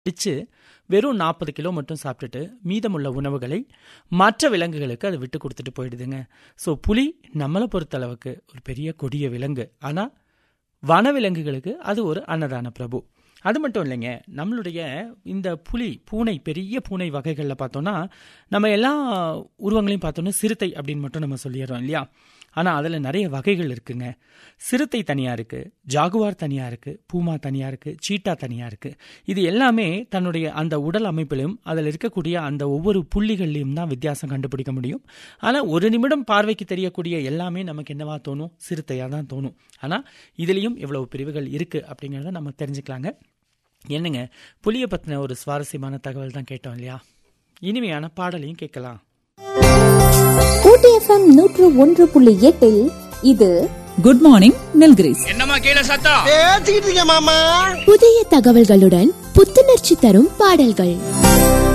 அடிச்சு வெறும் நாற்பது கிலோ மட்டும் சாப்பிட்டுட்டு மீதமுள்ள உணவுகளை மற்ற விலங்குகளுக்கு அது விட்டு கொடுத்துட்டு போயிடுதுங்க ஸோ புலி நம்மளை பொறுத்தளவுக்கு ஒரு பெரிய கொடிய விலங்கு ஆனால் வனவிலங்குகளுக்கு அது ஒரு அன்னதான பிரபு அது மட்டும் இல்லைங்க நம்மளுடைய இந்த புலி பூனை பெரிய பூனை வகைகளில் பார்த்தோன்னா நம்ம எல்லா உருவங்களையும் பார்த்தோன்னா சிறுத்தை அப்படின்னு மட்டும் நம்ம சொல்லிடுறோம் இல்லையா ஆனால் அதில் நிறைய வகைகள் இருக்குங்க சிறுத்தை தனியாக இருக்குது ஜாகுவார் தனியாக இருக்குது பூமா தனியாக இருக்குது சீட்டா தனியாக இருக்குது இது எல்லாமே தன்னுடைய அந்த உடல் அமைப்பிலும் அதில் இருக்கக்கூடிய அந்த ஒவ்வொரு புள்ளிகள்லையும் தான் வித்தியாசம் கண்டுபிடிக்க முடியும் ஆனால் ஒரு நிமிடம் பார்வைக்கு தெரியக்கூடிய எல்லாமே நமக்கு என்னவா தோணும் சிறுத்தையாக தான் தோணும் ஆனால் இதுலேயும் இவ்வளவு பிரிவுகள் இருக்குது அப்படிங்கிறத நம்ம தெரிஞ்சுக்கலாங்க என்னங்க புலியை பற்றின ஒரு சுவாரஸ்யமான தகவல் தான் கேட்டோம் இல்லையா இனிமையான பாடலையும் கேட்கலாம் ஊட்டி எஃப்எம் நூற்று ஒன்று புள்ளி எட்டில் இது குட் மார்னிங் நில்கிரிஸ் என்னம்மா கீழே சத்தம் பேசிக்கிட்டு இருக்க மாமா புதிய தகவல்களுடன் புத்துணர்ச்சி தரும் பாடல்கள்